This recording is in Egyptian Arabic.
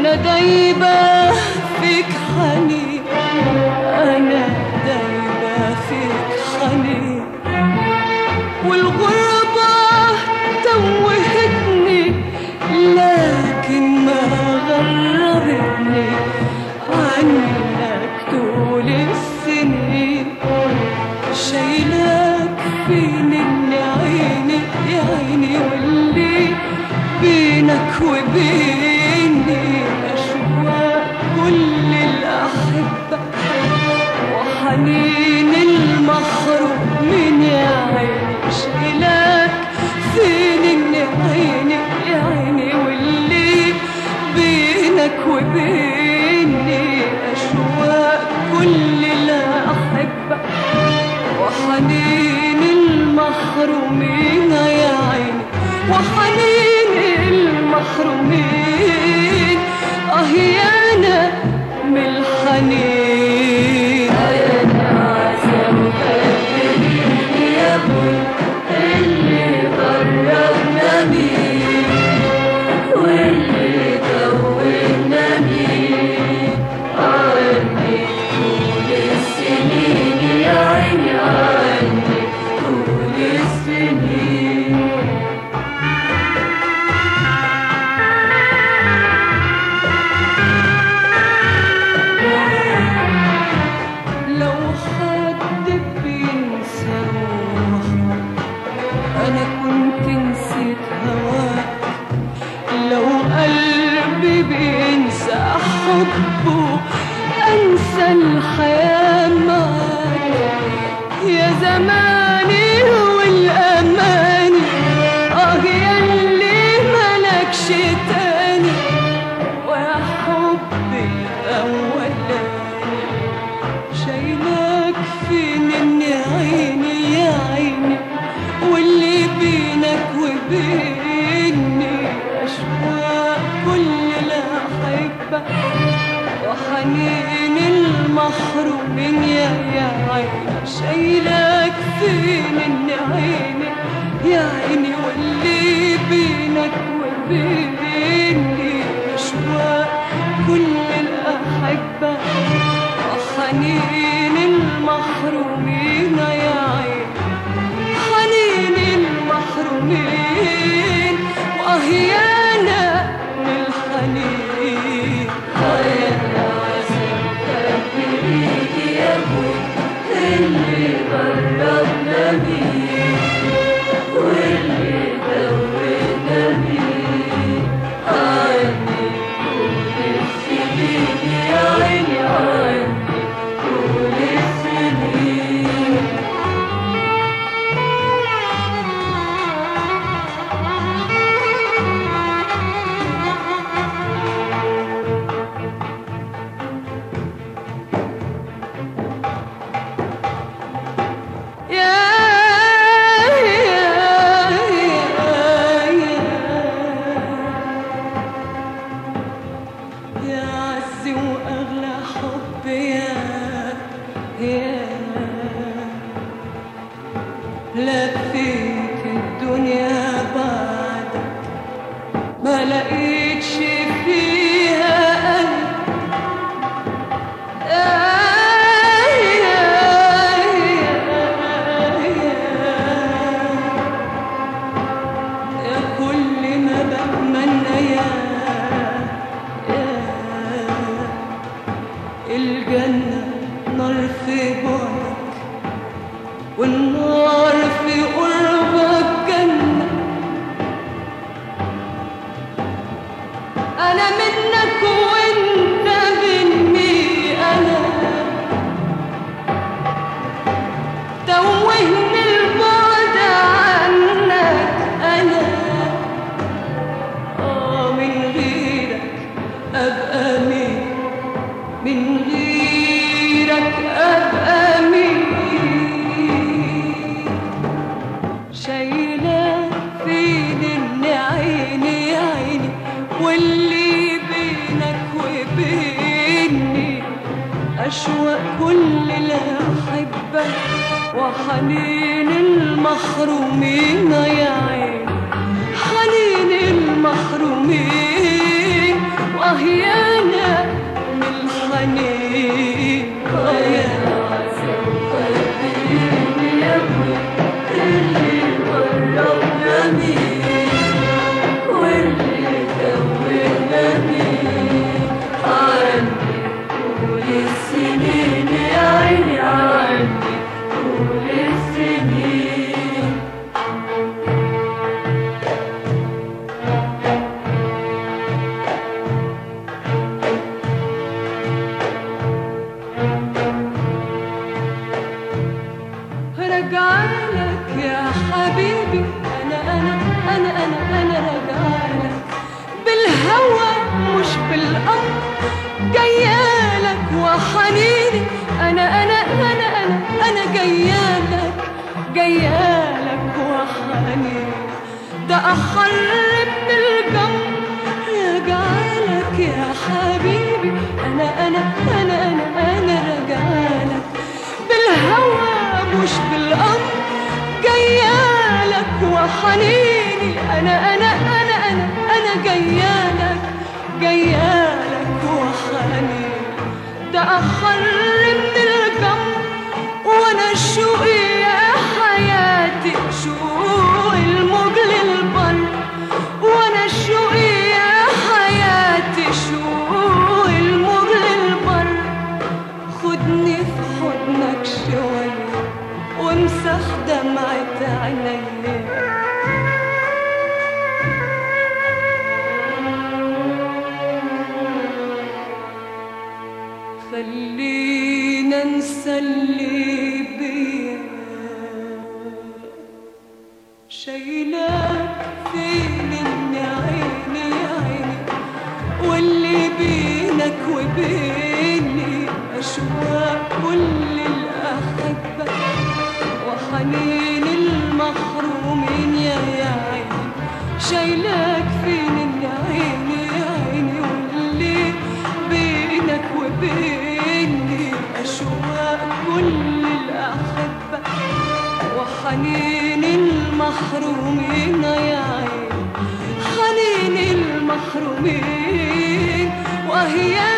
أنا دايبة فيك حنين أنا دايبة فيك حنين والغربة توهتني لكن ما غربتني عنك طول السنين شايلاك فين اللي عيني يا عيني واللي بينك وبيني أشواق كل الأحبة وحنين المحروم من يا عيني شايلاك فين اللي عيني يا عيني واللي بينك وبيني أشواق كل الأحبة وحنين المحرومين يا عيني وحنين المحرومين اه يا انا من الحنين يا ناس يا مكبرين يا ابوي اللي غربنا مين واللي توهنا مين عني طول السنين يا عيني عني طول السنين لو حد بينسى روحه انا كنت نسيت هواك لو قلبي بينسى حبه انسى الحياة معاك يا زماني والاماني اه ياللي ملكش تاني ويا حبي الاولاني شايلاك فين إني عيني يا عيني واللي بينك وبيني أشواق كل الأحبة وحنين المحرومين يا يا عيني شايلاك فين إني عيني يا عيني واللي بينك وبيني أشواق كل الأحبة وحنين المحرومين يا عين حنين المحرومين وأهيانا من الحنين هيا مكبرين يا ابوي اللي غربنا بيه واللي دوينا بيه عني طول السنين يا عيني عني طول السنين يا يا عزي واغلى حب يا يا لفيت الدنيا بعدك ما لقيتش فيها قلب يا كل ما بتمنى يا الجنة نار في بعدك والنار في قربك جنة أنا منك وأنت مني أنا توهني البعد عنك أنا آه من غيرك أبقى مين من غيرك أبقى مين شايلة فين إن عيني يا عيني واللي بينك وبيني أشواق كل الأحبة وحنين المحرومين يا عين حنين المحرومين وهي أحر من الجمر راجعلك يا حبيبي أنا أنا أنا أنا أنا راجعلك بالهوى مش بالأمر جيالك وحنيني أنا أنا أنا أنا أنا جيالك جيالك وحنيني ده أحر من الجمر وأنا شوقي يا حياتي شوق الموج للبر وأنا شوقي يا حياتي شوق الموج للبر خدني في حضنك شوية وامسح دمعة عينيا خلينا انسى اللي بيا شايلاك فين إن عيني عيني واللي بينك وبيني أشواق كل الأحبة وحنين المحرومين يا يا عيني شايلاك فين إن عيني عيني واللي بينك وبيني أشواق كل الأحبة وحنين المحرومين يا عيني حنين المحرومين وهي